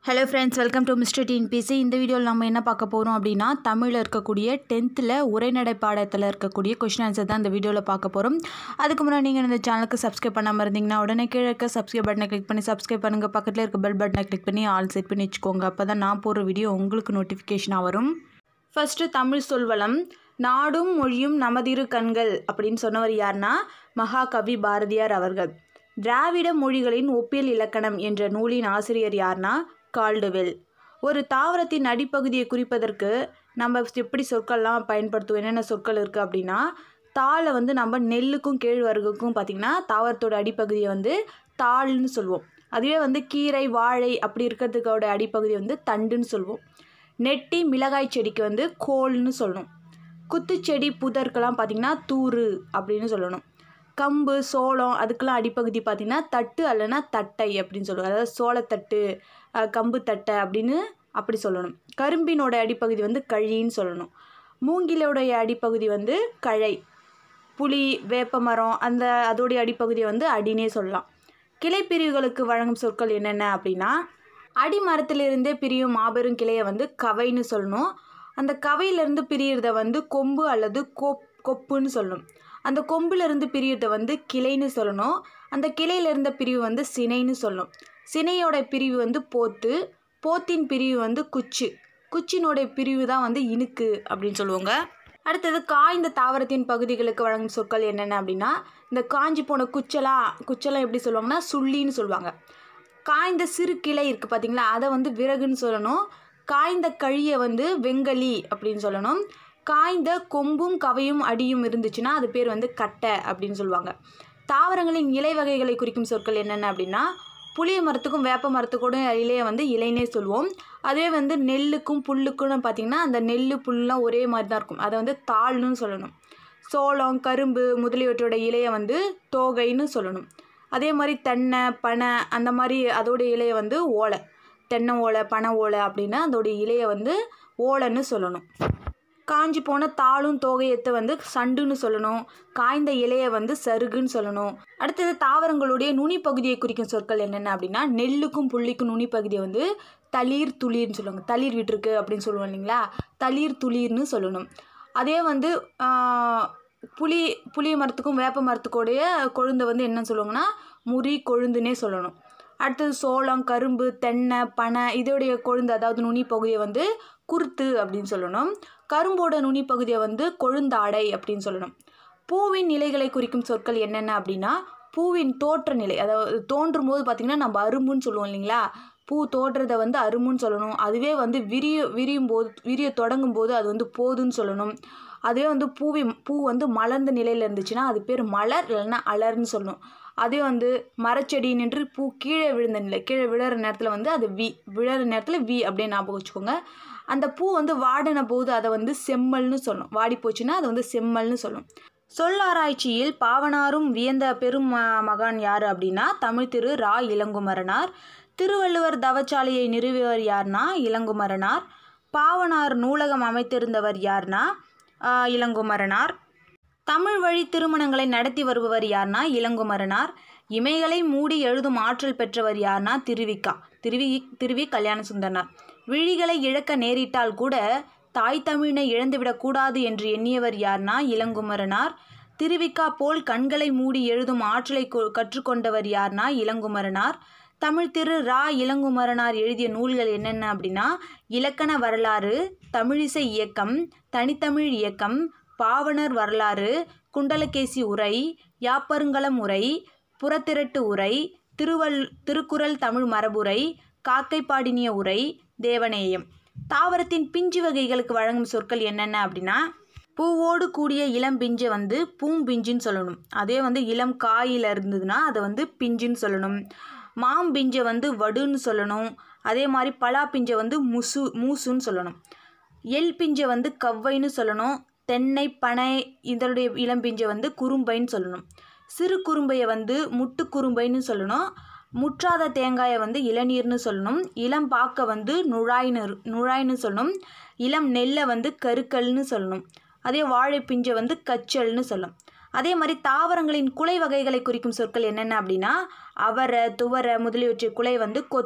hello friends welcome to mister TNPC இந்த வீடியோவில் நம்ம என்ன பார்க்க போகிறோம் அப்படின்னா தமிழில் இருக்கக்கூடிய டென்த்தில் உரைநடை பாடத்தில் இருக்கக்கூடிய கொஷின் ஆன்சர் தான் இந்த வீடியோவில் பார்க்க போகிறோம் அதுக்கு முன்னாடி நீங்கள் இந்த சேனலுக்கு சப்ஸ்கிரைப் பண்ணாமல் இருந்தீங்கன்னா உடனே கீழே இருக்க சப்ஸ்கிரைப் பட்டனை கிளிக் பண்ணி சப்ஸ்கிரைப் பண்ணுங்கள் பக்கத்தில் இருக்க பெல் பட்டனை கிளிக் பண்ணி ஆல் செட் பண்ணி வச்சுக்கோங்க அப்போ தான் நான் போடுற வீடியோ உங்களுக்கு நோட்டிஃபிகேஷனாக வரும் ஃபஸ்ட்டு தமிழ் சொல்வளம் நாடும் மொழியும் நமதிரு கண்கள் அப்படின்னு சொன்னவர் யாருன்னா மகாகவி பாரதியார் அவர்கள் திராவிட மொழிகளின் ஒப்பியல் இலக்கணம் என்ற நூலின் ஆசிரியர் யார்னா கால்டுவெல் ஒரு தாவரத்தின் அடிப்பகுதியை குறிப்பதற்கு நம்ம எப்படி சொற்கள்லாம் பயன்படுத்துவோம் என்னென்ன சொற்கள் இருக்குது அப்படின்னா தாளை வந்து நம்ம நெல்லுக்கும் கேழ்வரகுக்கும் பார்த்திங்கன்னா தாவரத்தோட அடிப்பகுதியை வந்து தாள்னு சொல்லுவோம் அதுவே வந்து கீரை வாழை அப்படி இருக்கிறதுக்கோட அடிப்பகுதி வந்து தண்டுன்னு சொல்லுவோம் நெட்டி மிளகாய் செடிக்கு வந்து கோல்னு சொல்லணும் குத்துச்செடி புதற்கெல்லாம் பார்த்திங்கன்னா தூறு அப்படின்னு சொல்லணும் கம்பு சோளம் அதுக்கெல்லாம் அடிப்பகுதி பார்த்திங்கன்னா தட்டு அல்லனா தட்டை அப்படின்னு சொல்லுவோம் அதாவது சோளத்தட்டு அஹ், கம்பு தட்டை அப்படின்னு அப்படி சொல்லணும் கரும்பினோட அடிப்பகுதி வந்து கழின்னு சொல்லணும் மூங்கிலோடைய அடிப்பகுதி வந்து கழை புளி வேப்ப மரம் அந்த அதோடைய அடிப்பகுதியை வந்து அடினே சொல்லலாம் கிளை பிரிவுகளுக்கு வழங்கும் சொற்கள் என்னென்ன அப்படின்னா அடிமரத்திலிருந்தே பிரியும் மாபெரும் கிளையை வந்து கவைன்னு சொல்லணும் அந்த கவையிலிருந்து பிரியறத வந்து கொம்பு அல்லது கொப் கொப்புன்னு சொல்லணும் அந்த கொம்புலேருந்து பிரியறத வந்து கிளைன்னு சொல்லணும் அந்த கிளையிலிருந்த பிரிவு வந்து சினைன்னு சொல்லணும் சினையோட பிரிவு வந்து போத்து போத்தின் பிரிவு வந்து குச்சு குச்சினோட பிரிவு தான் வந்து இனுக்கு அப்படின்னு சொல்லுவாங்க அடுத்தது காய்ந்த தாவரத்தின் பகுதிகளுக்கு வழங்கும் சொற்கள் என்னென்ன அப்படின்னா இந்த காஞ்சி போன குச்சலாம் குச்சலாம் எப்படி சொல்லுவாங்கன்னா சுள்ளின்னு சொல்லுவாங்க காய்ந்த சிறு கிளை இருக்குது பார்த்தீங்களா அதை வந்து விறகுன்னு சொல்லணும் காய்ந்த கழியை வந்து வெங்கலி அப்படின்னு சொல்லணும் காய்ந்த கொம்பும் கவையும் அடியும் இருந்துச்சுன்னா அது பேர் வந்து கட்டை அப்படின்னு சொல்லுவாங்க தாவரங்களின் இலை வகைகளை குறிக்கும் சொற்கள் என்னென்ன அப்படின்னா புளிய மரத்துக்கும் வேப்ப மரத்துக்கூட இலையை வந்து இலைனே சொல்லுவோம் அதே வந்து நெல்லுக்கும் புல்லுக்கும் பார்த்திங்கன்னா அந்த நெல் புல்லாம் ஒரே மாதிரி தான் இருக்கும் அதை வந்து தாள்னு சொல்லணும் சோளம் கரும்பு முதலியவற்றோட இலையை வந்து தோகைன்னு சொல்லணும் அதே மாதிரி தென்னை பனை அந்த மாதிரி அதோட இலையை வந்து ஓலை தென்னை ஓலை பனை ஓலை அப்படின்னா அதோடைய இலையை வந்து ஓலைன்னு சொல்லணும் காஞ்சி போன தாளும் தோகையத்தை வந்து சண்டுன்னு சொல்லணும் காய்ந்த இலையை வந்து சருகுன்னு சொல்லணும் அடுத்தது தாவரங்களுடைய நுனி பகுதியை குறிக்கும் சொற்கள் என்னென்ன அப்படின்னா நெல்லுக்கும் புள்ளிக்கும் நுனி பகுதியை வந்து தளிர் துளிர்னு சொல்லுவாங்க தளிர் விட்டுருக்கு அப்படின்னு சொல்லுவோம் இல்லைங்களா தளிர் துளிர்னு சொல்லணும் அதே வந்து ஆஹ், புளி புளிய மரத்துக்கும் வேப்ப மரத்துக்கூடைய கொழுந்தை வந்து என்னன்னு சொல்லுவாங்கன்னா முறி கொழுந்துனே சொல்லணும் அடுத்தது சோளம் கரும்பு தென்னை பனை இதோடைய கொழுந்து அதாவது நுனி பகுதியை வந்து குருத்து அப்படின்னு சொல்லணும் கரும்போட நுனி பகுதியை வந்து கொழுந்தாடை அப்படின்னு சொல்லணும் பூவின் நிலைகளை குறிக்கும் சொற்கள் என்னென்ன அப்படின்னா பூவின் தோற்ற நிலை அதாவது தோன்றும் போது பார்த்திங்கன்னா நம்ம அரும்புன்னு சொல்லுவோம் இல்லைங்களா பூ தோன்றதை வந்து அரும்புன்னு சொல்லணும் அதுவே வந்து விரிய விரியும் போது விரிய தொடங்கும் போது அது வந்து போதுன்னு சொல்லணும் அதுவே வந்து பூவி பூ வந்து மலர்ந்த நிலையில் இருந்துச்சுன்னா அது பேர் மலர் இல்லைன்னா அலர்னு சொல்லணும் அதே வந்து மரச்செடி நின்று பூ கீழே விழுந்த நிலை கீழே விழுற நேரத்தில் வந்து அது வி விழற நேரத்தில் வி அப்படியே ஞாபகம் வச்சுக்கோங்க அந்த பூ வந்து வாடின போது அதை வந்து செம்மல்னு சொல்லணும் வாடி போச்சுன்னா அது வந்து செம்மல்னு சொல்லணும் சொல்லாராய்ச்சியில் பாவனாரும் வியந்த பெரும் ம- மகான் யார் அப்படின்னா தமிழ் திரு ரா இளங்குமரனார் திருவள்ளுவர் தவச்சாலையை நிறுவியவர் யார்னா இளங்குமரனார் பாவனார் நூலகம் அமைத்திருந்தவர் யார்னா ஆஹ், இளங்குமரனார் தமிழ் வழி திருமணங்களை நடத்தி வருபவர் யார்னா இளங்குமரனார் இமைகளை மூடி எழுதும் ஆற்றல் பெற்றவர் யார்னா திருவிக்கா திருவி திருவி கல்யாண சுந்தரனார் விழிகளை இழக்க நேரிட்டால் கூட தாய் தமிழினை இழந்துவிடக்கூடாது என்று எண்ணியவர் யார்னா இளங்குமரனார் திருவிக்கா போல் கண்களை மூடி எழுதும் ஆற்றலை கொ- கற்றுக்கொண்டவர் யார்னா இளங்குமரனார் தமிழ் திரு ரா இளங்குமரனார் எழுதிய நூல்கள் என்னென்ன அப்படின்னா இலக்கண வரலாறு தமிழிசை இயக்கம் தனித்தமிழ் இயக்கம் பாவணர் வரலாறு குண்டலகேசி உரை யாப்பருங்கலம் உரை புறத்திரட்டு உரை திருவள் திருக்குறள் தமிழ் மரபுரை காக்கைப்பாடினிய உரை தேவநேயம் தாவரத்தின் பிஞ்சு வகைகளுக்கு வழங்கும் சொற்கள் என்னென்ன அப்படின்னா பூவோடு கூடிய இளம் பிஞ்சை வந்து பூம்பிஞ்சுன்னு சொல்லணும் அதே வந்து இளம் காயில் இருந்ததுன்னா அதை வந்து பிஞ்சுன்னு சொல்லணும் மாம்பிஞ்சை வந்து வடுன்னு சொல்லணும் அதே மாதிரி பலா பிஞ்சை வந்து முசு மூசுன்னு சொல்லணும் எல் பிஞ்சை வந்து கவ்வைன்னு சொல்லணும் தென்னை பனை இதனுடைய இளம்பிஞ்சை வந்து குறும்பைன்னு சொல்லணும் சிறு குறும்பையை வந்து முட்டு குறும்பைன்னு சொல்லணும் முற்றாத தேங்காயை வந்து இளநீர்னு சொல்லணும் இளம் பாக்கை வந்து நுழாய்னு நுழாய்னு சொல்லணும் இளம் நெல்லை வந்து கருக்கல்னு சொல்லணும் அதே வாழை பிஞ்சை வந்து கச்சல்னு சொல்லணும் அதே மாதிரி தாவரங்களின் குலை வகைகளை குறிக்கும் சொற்கள் என்னென்ன அப்படின்னா அவரை துவரை முதலியவற்றை குலை வந்து கொத்து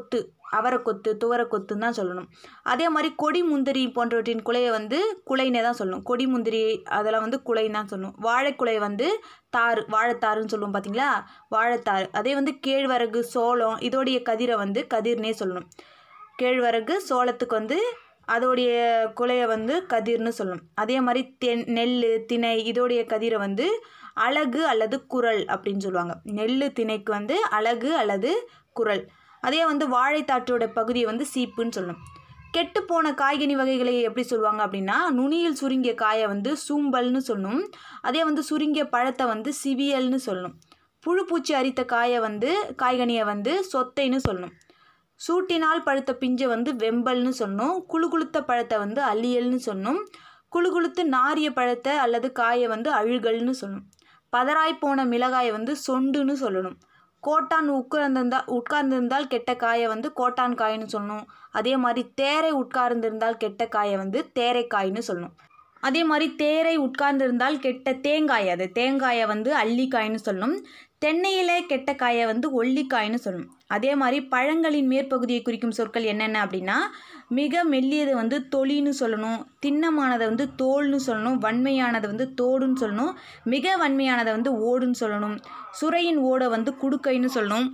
அவரைக்கொத்து துவரக்கொத்துன்னு தான் சொல்லணும் அதே மாதிரி கொடி முந்திரி போன்றவற்றின் குலையை வந்து குலைனே தான் சொல்லணும் கொடி முந்திரி அதெல்லாம் வந்து குலைன்னு தான் சொல்லணும் வாழைக்குலை வந்து தாறு வாழைத்தாருன்னு சொல்லுவோம் பார்த்தீங்களா வாழைத்தாறு அதே வந்து கேழ்வரகு சோளம் இதோடைய கதிரை வந்து கதிர்னே சொல்லணும் கேழ்வரகு சோளத்துக்கு வந்து அதோடைய குலையை வந்து கதிர்னு சொல்லணும் அதே மாதிரி தென் நெல் திணை இதோடைய கதிரை வந்து அழகு அல்லது குரல் அப்படின்னு சொல்லுவாங்க நெல் திணைக்கு வந்து அழகு அல்லது குரல் அதே வந்து வாழைத்தாற்றோட பகுதியை வந்து சீப்புன்னு சொல்லணும் கெட்டுப்போன காய்கனி வகைகளை எப்படி சொல்லுவாங்க அப்படின்னா நுனியில் சுருங்கிய காயை வந்து சூம்பல்னு சொல்லணும் அதே வந்து சுருங்கிய பழத்தை வந்து சிவியல்னு சொல்லணும் புழு பூச்சி அரித்த காயை வந்து காய்கனியை வந்து சொத்தைன்னு சொல்லணும் சூட்டினால் பழுத்த பிஞ்சை வந்து வெம்பல்னு சொன்னோம் குழு குளுத்த பழத்தை வந்து அல்லியல்னு சொன்னோம் குழு குளுத்து நாரிய பழத்தை அல்லது காயை வந்து அழுகல்னு சொல்லணும் பதறாய் போன மிளகாயை வந்து சொண்டுன்னு சொல்லணும் கோட்டான் உட்கார்ந்திருந்தா உட்கார்ந்திருந்தால் கெட்ட காயை வந்து கோட்டான் காய்னு சொல்லணும் அதே மாதிரி தேரை உட்கார்ந்திருந்தால் கெட்ட காயை வந்து தேரைக்காய்னு சொல்லணும் அதே மாதிரி தேரை உட்கார்ந்திருந்தால் கெட்ட தேங்காய் அது தேங்காயை வந்து அள்ளிக்காய்னு சொல்லணும் தென்னையிலே கெட்ட காயை வந்து ஒல்லிக்காய்னு சொல்லணும் அதே மாதிரி பழங்களின் மேற்பகுதியை குறிக்கும் சொற்கள் என்னென்ன அப்படின்னா மிக மெல்லியது வந்து தொலின்னு சொல்லணும் திண்ணமானதை வந்து தோல்னு சொல்லணும் வன்மையானதை வந்து தோடுன்னு சொல்லணும் மிக வன்மையானதை வந்து ஓடுன்னு சொல்லணும் சுரையின் ஓடை வந்து குடுக்கைன்னு சொல்லணும்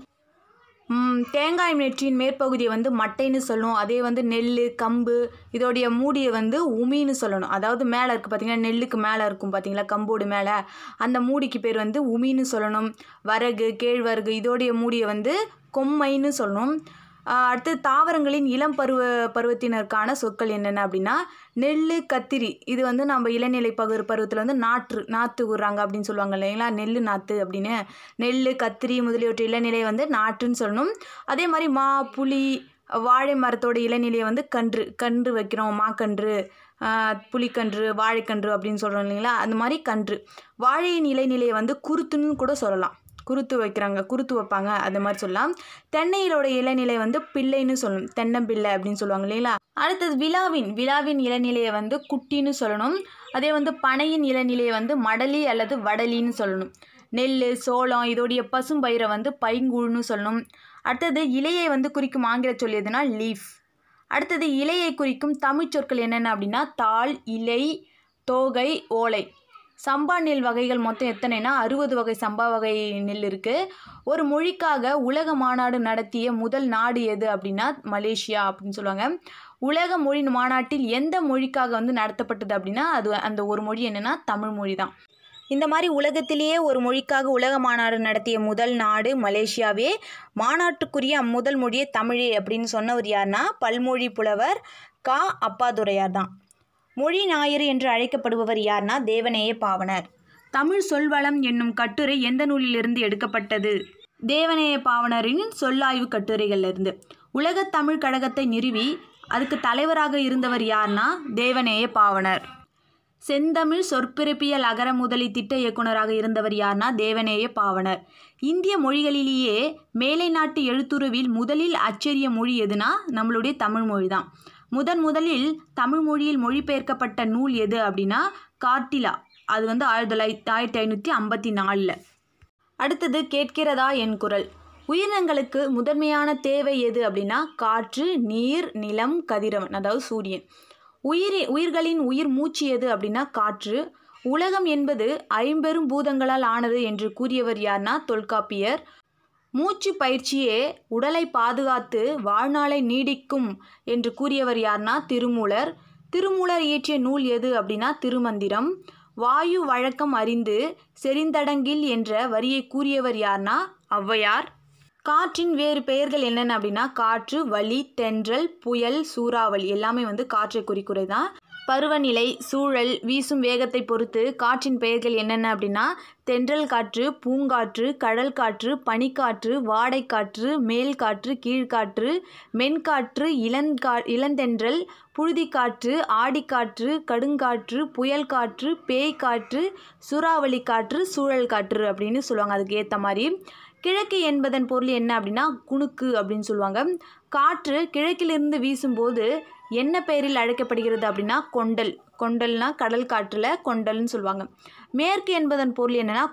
ம், தேங்காய் நெற்றியின் மேற்பகுதியை வந்து மட்டைன்னு சொல்லணும் அதே வந்து நெல் கம்பு இதோடைய மூடியை வந்து உமின்னு சொல்லணும் அதாவது மேலே இருக்குது பார்த்தீங்கன்னா நெல்லுக்கு மேலே இருக்கும் பார்த்தீங்களா கம்போடு மேலே அந்த மூடிக்கு பேர் வந்து உமின்னு சொல்லணும் வரகு கேழ்வரகு இதோடைய மூடியை வந்து கொம்மைன்னு சொல்லணும் ஆஹ் அடுத்து தாவரங்களின் இளம் பருவ பருவத்தினருக்கான சொற்கள் என்னென்ன அப்படின்னா நெல் கத்திரி இது வந்து நம்ம இளநிலை பகு பருவத்தில் வந்து நாற்று நாற்று விடுறாங்க அப்படின்னு சொல்லுவாங்க இல்லைங்களா நெல் நாற்று அப்படின்னு நெல் கத்திரி முதலியவற்றை இளநிலை வந்து நாற்றுன்னு சொல்லணும் அதே மாதிரி மா புளி வாழை மரத்தோட இளநிலையை வந்து கன்று கன்று வைக்கிறோம் மாக்கன்று ஆஹ் புளிக்கன்று வாழைக்கன்று அப்படின்னு சொல்கிறோம் இல்லைங்களா அந்த மாதிரி கன்று வாழையின் இலைநிலையை வந்து குருத்துன்னு கூட சொல்லலாம் குருத்து வைக்கிறாங்க குருத்து வைப்பாங்க அந்த மாதிரி சொல்லலாம் தென்னையிலோட இளநிலை வந்து பிள்ளைன்னு சொல்லணும் தென்னம்பிள்ளை அப்படின்னு சொல்லுவாங்க இல்லைங்களா அடுத்தது விழாவின் விழாவின் இளநிலையை வந்து குட்டின்னு சொல்லணும் அதே வந்து பனையின் இளநிலையை வந்து மடலி அல்லது வடலின்னு சொல்லணும் நெல் சோளம் இதோடைய பசும்பயிரை வந்து பைங்கூழ்னு சொல்லணும் அடுத்தது இலையை வந்து குறிக்கும் ஆங்கில சொல் எதுனா லீஃப் அடுத்தது இலையை குறிக்கும் தமிழ் சொற்கள் என்னென்ன அப்படின்னா தாள் இலை தோகை ஓலை சம்பா நெல் வகைகள் மொத்தம் எத்தனைனா அறுபது வகை சம்பா வகை நெல் இருக்குது ஒரு மொழிக்காக உலக மாநாடு நடத்திய முதல் நாடு எது அப்படின்னா மலேசியா அப்படின்னு சொல்லுவாங்க உலக மொழி மாநாட்டில் எந்த மொழிக்காக வந்து நடத்தப்பட்டது அப்படின்னா அது அந்த ஒரு மொழி என்னென்னா தமிழ் மொழி தான் இந்த மாதிரி உலகத்திலேயே ஒரு மொழிக்காக உலக மாநாடு நடத்திய முதல் நாடு மலேசியாவே மாநாட்டுக்குரிய அம்முதல் மொழியே தமிழே அப்படின்னு சொன்னவர் யாருன்னா பல்மொழி புலவர் கா அப்பாதுரையார் தான் மொழி ஞாயிறு என்று அழைக்கப்படுபவர் யார்னா தேவநேய பாவனர் தமிழ் சொல்வளம் என்னும் கட்டுரை எந்த நூலிலிருந்து எடுக்கப்பட்டது தேவநேய பாவனரின் சொல்லாய்வு கட்டுரைகளிலிருந்து உலகத் தமிழ் கழகத்தை நிறுவி அதுக்கு தலைவராக இருந்தவர் யார்னா தேவநேய பாவனர் செந்தமிழ் சொற்பிறப்பியல் அகர முதலி திட்ட இயக்குனராக இருந்தவர் யார்னா தேவநேய பாவனர் இந்திய மொழிகளிலேயே மேலை நாட்டு எழுத்துருவில் முதலில் அச்சரிய மொழி எதுனா நம்மளுடைய தமிழ் மொழி தான் முதன் முதலில் தமிழ் மொழியில் மொழிபெயர்க்கப்பட்ட நூல் எது அப்படின்னா கார்டிலா அது வந்து ஆயிரத்தி தொள்ளாயிரத்தி ஆயிரத்தி ஐநூற்றி ஐம்பத்தி நாலில் அடுத்தது கேட்கிறதா என் குரல் உயிரினங்களுக்கு முதன்மையான தேவை எது அப்படின்னா காற்று நீர் நிலம் கதிரவன் அதாவது சூரியன் உயிரி உயிர்களின் உயிர் மூச்சு எது அப்படின்னா காற்று உலகம் என்பது ஐம்பெரும் பூதங்களால் ஆனது என்று கூறியவர் யார்னா தொல்காப்பியர் மூச்சு பயிற்சியே உடலை பாதுகாத்து வாழ்நாளை நீடிக்கும் என்று கூறியவர் யார்னா திருமூலர் திருமூலர் இயற்றிய நூல் எது அப்படின்னா திருமந்திரம் வாயு வழக்கம் அறிந்து செறிந்தடங்கில் என்ற வரியை கூறியவர் யார்னா ஔவையார் காற்றின் வேறு பெயர்கள் என்னென்ன அப்படின்னா காற்று வலி தென்றல் புயல் சூறாவளி எல்லாமே வந்து காற்றை குறிக்குறை தான் பருவநிலை சூழல் வீசும் வேகத்தை பொறுத்து காற்றின் பெயர்கள் என்னென்ன அப்படின்னா தென்றல் காற்று பூங்காற்று கடல் காற்று பனிக்காற்று வாடைக்காற்று மேல் காற்று கீழ்காற்று மென்காற்று இளங்கா இளந்தென்றல் புழுதிக்காற்று ஆடிக்காற்று கடுங்காற்று புயல் காற்று பேய் காற்று சூறாவளி காற்று சூழல் காற்று அப்படின்னு சொல்லுவாங்க அதுக்கு ஏற்ற மாதிரி கிழக்கு என்பதன் பொருள் என்ன அப்படின்னா குணுக்கு அப்படின்னு சொல்லுவாங்க காற்று கிழக்கிலிருந்து வீசும்போது என்ன பெயரில் அழைக்கப்படுகிறது அப்படின்னா கொண்டல் கொண்டல்னா கடல் காற்றில் கொண்டல்னு சொல்லுவாங்க மேற்கு என்பதன் பொருள் என்னன்னா குடு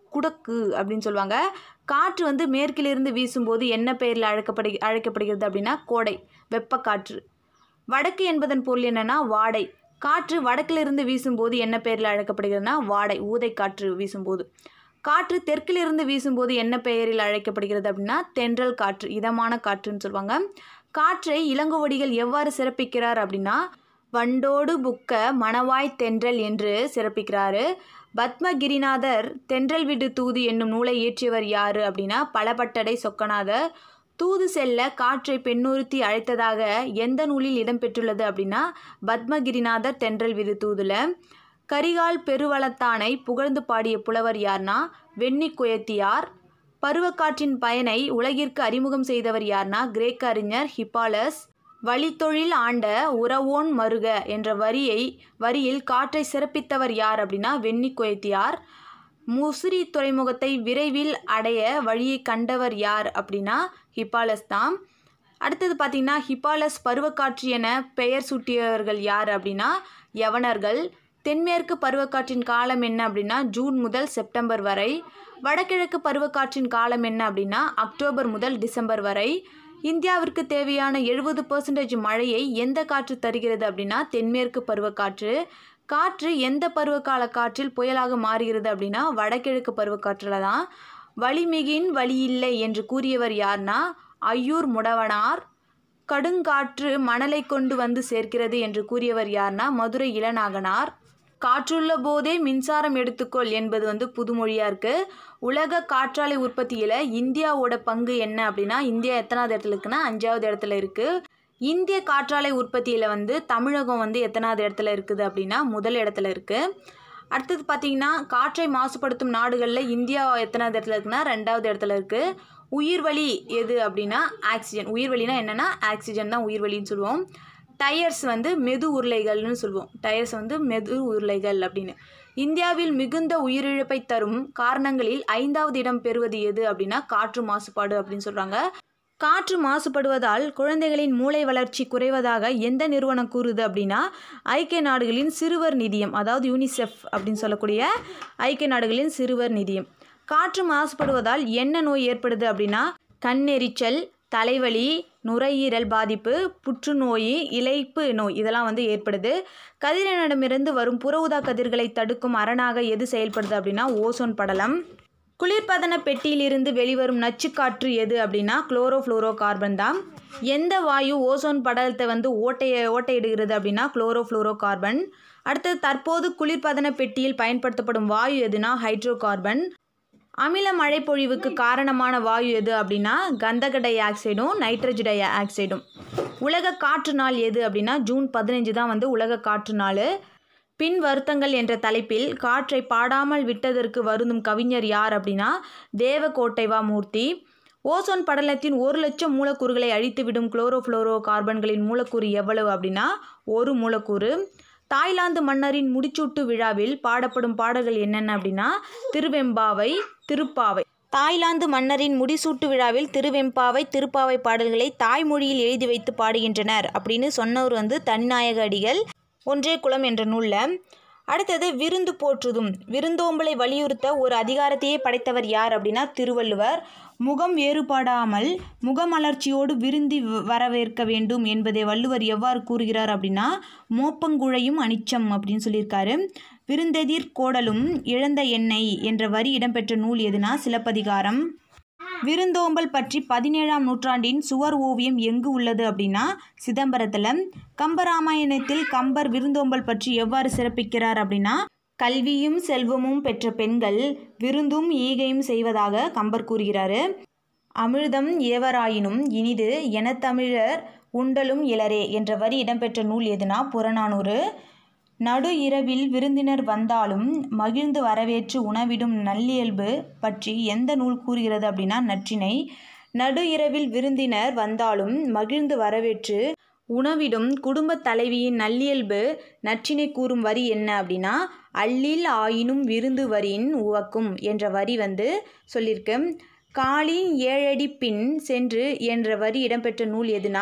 குடக்கு அப்படின்னு சொல்லுவாங்க காற்று வந்து மேற்கிலிருந்து வீசும்போது என்ன பெயரில் அழைக்கப்படு அழைக்கப்படுகிறது அப்படின்னா கோடை வெப்பக்காற்று வடக்கு என்பதன் பொருள் என்னன்னா வாடை காற்று வடக்கிலிருந்து வீசும்போது என்ன பெயரில் அழைக்கப்படுகிறதுனா வாடை ஊதை காற்று வீசும்போது காற்று தெற்கிலிருந்து வீசும்போது என்ன பெயரில் அழைக்கப்படுகிறது அப்படின்னா தென்றல் காற்று இதமான காற்றுன்னு சொல்லுவாங்க காற்றை இளங்கோவடிகள் எவ்வாறு சிறப்பிக்கிறார் அப்படின்னா வண்டோடு புக்க மணவாய் தென்றல் என்று சிறப்பிக்கிறாரு பத்மகிரிநாதர் தென்றல் விடு தூது என்னும் நூலை இயற்றியவர் யாரு அப்படின்னா பலபட்டடை சொக்கநாதர் தூது செல்ல காற்றை பெண்ணுறுத்தி அழைத்ததாக எந்த நூலில் இடம்பெற்றுள்ளது அப்படின்னா பத்மகிரிநாதர் தென்றல் விடு தூதுல கரிகால் பெருவளத்தானை புகழ்ந்து பாடிய புலவர் யார்னா வெண்ணி குயத்தியார் பருவக்காற்றின் பயனை உலகிற்கு அறிமுகம் செய்தவர் யார்னா கிரேக்க அறிஞர் ஹிப்பாலஸ் வழித்தொழில் ஆண்ட உறவோன் மருக என்ற வரியை வரியில் காற்றை சிறப்பித்தவர் யார் அப்படின்னா வெண்ணி குயத்தியார் முசிறி துறைமுகத்தை விரைவில் அடைய வழியை கண்டவர் யார் அப்படின்னா ஹிப்பாலஸ் தான் அடுத்தது பார்த்திங்கன்னா ஹிப்பாலஸ் பருவக்காற்று என பெயர் சூட்டியவர்கள் யார் அப்படின்னா யவனர்கள் தென்மேற்கு பருவக்காற்றின் காலம் என்ன அப்படின்னா ஜூன் முதல் செப்டம்பர் வரை வடகிழக்கு பருவக்காற்றின் காலம் என்ன அப்படின்னா அக்டோபர் முதல் டிசம்பர் வரை இந்தியாவிற்கு தேவையான எழுபது பர்சன்டேஜ் மழையை எந்த காற்று தருகிறது அப்படின்னா தென்மேற்கு பருவக்காற்று காற்று எந்த பருவகால காற்றில் புயலாக மாறுகிறது அப்படின்னா வடகிழக்கு பருவக்காற்றில் தான் வலிமிகின் வழியில்லை என்று கூறியவர் யார்னா ஐயூர் முடவனார் கடுங்காற்று மணலை கொண்டு வந்து சேர்க்கிறது என்று கூறியவர் யார்னா மதுரை இளநாகனார் காற்றுள்ள போதே மின்சாரம் எடுத்துக்கொள் என்பது வந்து புதுமொழியாக இருக்குது உலக காற்றாலை உற்பத்தியில் இந்தியாவோட பங்கு என்ன அப்படின்னா இந்தியா எத்தனாவது இடத்துல இருக்குன்னா அஞ்சாவது இடத்துல இருக்குது இந்திய காற்றாலை உற்பத்தியில் வந்து தமிழகம் வந்து எத்தனாவது இடத்துல இருக்குது அப்படின்னா முதல் இடத்துல இருக்குது அடுத்தது பார்த்திங்கன்னா காற்றை மாசுபடுத்தும் நாடுகளில் இந்தியா எத்தனாவது இடத்துல இருக்குன்னா ரெண்டாவது இடத்துல இருக்குது உயிர்வளி எது அப்படின்னா ஆக்சிஜன் உயிர்வளினா என்னென்னா ஆக்சிஜன் தான் உயிர்வளின்னு சொல்லுவோம் டயர்ஸ் வந்து மெது உருளைகள்னு சொல்லுவோம் டயர்ஸ் வந்து மெது உருளைகள் அப்படின்னு இந்தியாவில் மிகுந்த உயிரிழப்பை தரும் காரணங்களில் ஐந்தாவது இடம் பெறுவது எது அப்படின்னா காற்று மாசுபாடு அப்படின்னு சொல்கிறாங்க காற்று மாசுபடுவதால் குழந்தைகளின் மூளை வளர்ச்சி குறைவதாக எந்த நிறுவனம் கூறுது அப்படின்னா ஐக்கிய நாடுகளின் சிறுவர் நிதியம் அதாவது யூனிசெஃப் அப்படின்னு சொல்லக்கூடிய ஐக்கிய நாடுகளின் சிறுவர் நிதியம் காற்று மாசுபடுவதால் என்ன நோய் ஏற்படுது அப்படின்னா கண்ணெரிச்சல் தலைவலி நுரையீரல் பாதிப்பு புற்றுநோய் இலைப்பு நோய் இதெல்லாம் வந்து ஏற்படுது கதிரவனிடமிருந்து வரும் புற ஊதா கதிர்களை தடுக்கும் அரணாக எது செயல்படுது அப்படின்னா ஓசோன் படலம் குளிர்பதன பெட்டியிலிருந்து வெளிவரும் நச்சுக்காற்று எது அப்படின்னா குளோரோஃப்ளோரோ கார்பன் தான் எந்த வாயு ஓசோன் படலத்தை வந்து ஓட்டைய ஓட்டையிடுகிறது அப்படின்னா குளோரோஃப்ளோரோ கார்பன் அடுத்தது தற்போது குளிர்பதன பெட்டியில் பயன்படுத்தப்படும் வாயு எதுனா ஹைட்ரோ கார்பன் அமில மழைப்பொழிவுக்கு காரணமான வாயு எது அப்படின்னா கந்தக டை ஆக்சைடும் நைட்ரஜ் டை ஆக்சைடும் உலக காற்று நாள் எது அப்படின்னா ஜூன் பதினஞ்சு தான் வந்து உலக காற்று நாள் பின் வருத்தங்கள் என்ற தலைப்பில் காற்றை பாடாமல் விட்டதற்கு வருந்தும் கவிஞர் யார் அப்படின்னா தேவகோட்டைவா மூர்த்தி ஓசோன் படலத்தின் ஒரு லட்சம் மூலக்கூறுகளை அழித்துவிடும் குளோரோஃப்ளோரோ கார்பன்களின் மூலக்கூறு எவ்வளவு அப்படின்னா ஒரு மூலக்கூறு தாய்லாந்து மன்னரின் முடிச்சூட்டு விழாவில் பாடப்படும் பாடல்கள் என்னென்ன அப்படின்னா திருவெம்பாவை திருப்பாவை தாய்லாந்து மன்னரின் முடிசூட்டு விழாவில் திருவெம்பாவை திருப்பாவை பாடல்களை தாய்மொழியில் எழுதி வைத்து பாடுகின்றனர் அப்படின்னு சொன்னவர் வந்து தனிநாயக அடிகள் ஒன்றே குலம் என்ற நூலில் அடுத்தது விருந்து போற்றுதும் விருந்தோம்பலை வலியுறுத்த ஒரு அதிகாரத்தையே படைத்தவர் யார் அப்படின்னா திருவள்ளுவர் முகம் வேறுபாடாமல் முகமலர்ச்சியோடு விருந்தி வ- வரவேற்க வேண்டும் என்பதை வள்ளுவர் எவ்வாறு கூறுகிறார் அப்படின்னா மோப்பங்குழையும் அனிச்சம் அப்படின்னு சொல்லியிருக்காரு விருந்தெதிர் கோடலும் இழந்த எண்ணெய் என்ற வரி இடம்பெற்ற நூல் எதுனா சிலப்பதிகாரம் விருந்தோம்பல் பற்றி பதினேழாம் நூற்றாண்டின் சுவர் ஓவியம் எங்கு உள்ளது அப்படின்னா சிதம்பரத்தில் கம்பராமாயணத்தில் கம்பர் விருந்தோம்பல் பற்றி எவ்வாறு சிறப்பிக்கிறார் அப்படின்னா கல்வியும் செல்வமும் பெற்ற பெண்கள் விருந்தும் ஈகையும் செய்வதாக கம்பர் கூறுகிறாரு அமிர்தம் ஏவராயினும் இனிது எனத்தமிழர் உண்டலும் இளரே என்ற வரி இடம்பெற்ற நூல் எதுனா புறநானூறு நடு இரவில் விருந்தினர் வந்தாலும் மகிழ்ந்து வரவேற்று உணவிடும் நல்லியல்பு பற்றி எந்த நூல் கூறுகிறது அப்படின்னா நற்றினை நடு இரவில் விருந்தினர் வந்தாலும் மகிழ்ந்து வரவேற்று உணவிடும் குடும்பத் தலைவியின் நல்லியல்பு நற்றினை கூறும் வரி என்ன அப்படின்னா அல்லில் ஆயினும் விருந்து வரின் உவக்கும் என்ற வரி வந்து சொல்லியிருக்கு காலின் ஏழடி பின் சென்று என்ற வரி இடம்பெற்ற நூல் எதுனா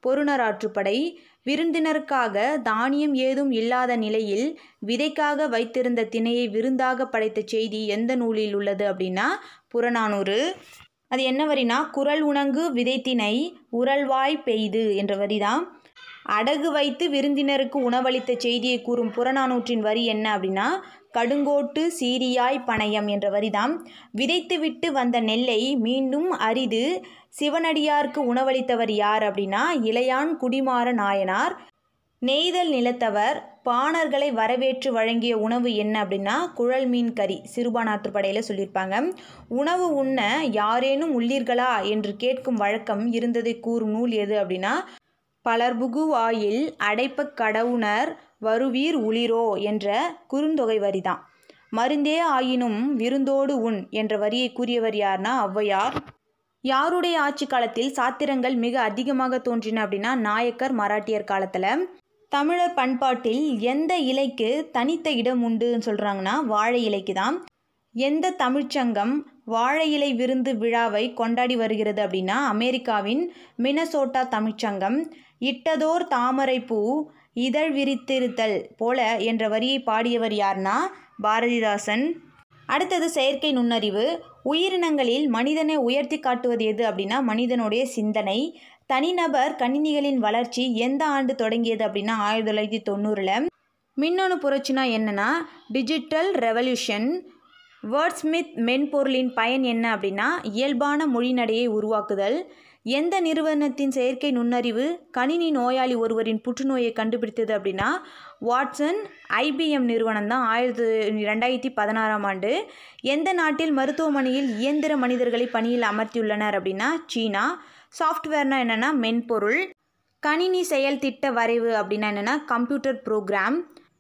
பொருணராற்றுப்படை விருந்தினருக்காக தானியம் ஏதும் இல்லாத நிலையில் விதைக்காக வைத்திருந்த திணையை விருந்தாக படைத்த செய்தி எந்த நூலில் உள்ளது அப்படின்னா புறநானூறு அது என்ன வரினா குரல் உணங்கு விதைத்தினை உரல்வாய் பெய்து என்ற வரிதான் அடகு வைத்து விருந்தினருக்கு உணவளித்த செய்தியை கூறும் புறநானூற்றின் வரி என்ன அப்படின்னா கடுங்கோட்டு சீரியாய் பணயம் என்ற வரிதாம் விதைத்துவிட்டு வந்த நெல்லை மீண்டும் அரிது சிவனடியார்க்கு உணவளித்தவர் யார் அப்படின்னா இளையான் குடிமாற நாயனார் நெய்தல் நிலத்தவர் பாணர்களை வரவேற்று வழங்கிய உணவு என்ன அப்படின்னா குழல் மீன் கறி சிறுபானாற்றுப்படையில் சொல்லியிருப்பாங்க உணவு உண்ண யாரேனும் உள்ளீர்களா என்று கேட்கும் வழக்கம் இருந்ததை கூறும் நூல் எது அப்படின்னா பலர்புகு வாயில் அடைப்ப கடவுணர் வருவீர் உளிரோ என்ற குறுந்தொகை வரிதான் மருந்தே ஆயினும் விருந்தோடு உண் என்ற வரியை கூறியவர் யார்னா ஔவையார் யாருடைய ஆட்சி காலத்தில் சாத்திரங்கள் மிக அதிகமாக தோன்றின அப்படின்னா நாயக்கர் மராட்டியர் காலத்தில் தமிழர் பண்பாட்டில் எந்த இலைக்கு தனித்த இடம் உண்டுன்னு சொல்கிறாங்கன்னா வாழை இலைக்கு தான் எந்த தமிழ்ச்சங்கம் வாழை இலை விருந்து விழாவை கொண்டாடி வருகிறது அப்படின்னா அமெரிக்காவின் மினசோட்டா தமிழ்ச்சங்கம் இட்டதோர் தாமரை பூ இதழ் விரித்திருத்தல் போல என்ற வரியை பாடியவர் யார்னா பாரதிதாசன் அடுத்தது செயற்கை நுண்ணறிவு உயிரினங்களில் மனிதனை உயர்த்தி காட்டுவது எது அப்படின்னா மனிதனுடைய சிந்தனை தனிநபர் கணினிகளின் வளர்ச்சி எந்த ஆண்டு தொடங்கியது அப்படின்னா ஆயிரத்தி தொள்ளாயிரத்தி தொண்ணூறில் மின்னணு புரட்சினா என்னென்னா டிஜிட்டல் ரெவல்யூஷன் வேர்ட்ஸ்மித் மென்பொருளின் பயன் என்ன அப்படின்னா இயல்பான மொழிநடையை உருவாக்குதல் எந்த நிறுவனத்தின் செயற்கை நுண்ணறிவு கணினி நோயாளி ஒருவரின் புற்றுநோயை கண்டுபிடித்தது அப்படின்னா வாட்சன் ஐபிஎம் நிறுவனம் தான் ஆயிரத்தி ரெண்டாயிரத்தி பதினாறாம் ஆண்டு எந்த நாட்டில் மருத்துவமனையில் இயந்திர மனிதர்களை பணியில் அமர்த்தியுள்ளனர் அப்படின்னா சீனா சாஃப்ட்வேர்னா என்னென்னா மென்பொருள் கணினி செயல் திட்ட வரைவு அப்படின்னா என்னென்னா கம்ப்யூட்டர் ப்ரோக்ராம்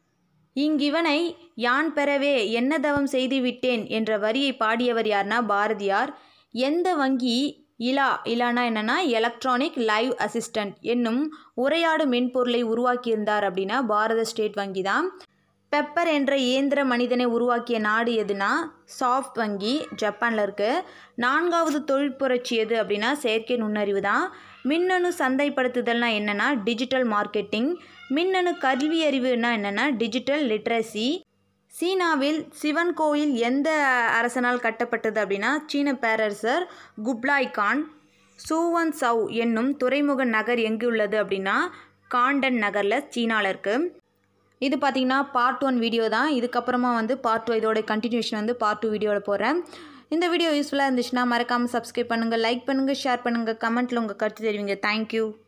இங்கிவனை யான் பெறவே என்ன தவம் செய்து விட்டேன் என்ற வரியை பாடியவர் யார்னா பாரதியார் எந்த வங்கி இலா இலானா என்னென்னா எலக்ட்ரானிக் லைவ் அசிஸ்டண்ட் என்னும் உரையாடு மென்பொருளை உருவாக்கியிருந்தார் அப்படின்னா பாரத ஸ்டேட் வங்கி தான் பெப்பர் என்ற இயந்திர மனிதனை உருவாக்கிய நாடு எதுனா சாஃப்ட் வங்கி ஜப்பானில் இருக்குது நான்காவது தொழிற்புரட்சி எது அப்படின்னா செயற்கை நுண்ணறிவு தான் மின்னணு சந்தைப்படுத்துதல்னா என்னென்னா டிஜிட்டல் மார்க்கெட்டிங் மின்னணு கல்வி அறிவுனா என்னென்னா டிஜிட்டல் லிட்ரஸி சீனாவில் சிவன் கோயில் எந்த அரசனால் கட்டப்பட்டது அப்படின்னா சீன பேரரசர் குப்லாய் கான் சூவன் சவ் என்னும் துறைமுக நகர் எங்கு உள்ளது அப்படின்னா காண்டன் நகரில் சீனாவில் இருக்குது இது பார்த்திங்கன்னா பார்ட் ஒன் வீடியோ தான் இதுக்கப்புறமா வந்து பார்ட் டூ இதோட கண்டினியூஷன் வந்து பார்ட் டூ வீடியோவில் போடுறேன் இந்த வீடியோ யூஸ்ஃபுல்லாக இருந்துச்சுன்னா மறக்காமல் சப்ஸ்கிரைப் பண்ணுங்கள் லைக் பண்ணுங்கள் ஷேர் பண்ணுங்கள் கமெண்ட்டில் உங்கள் கருத்து தெரிவிங்க தேங்க்யூ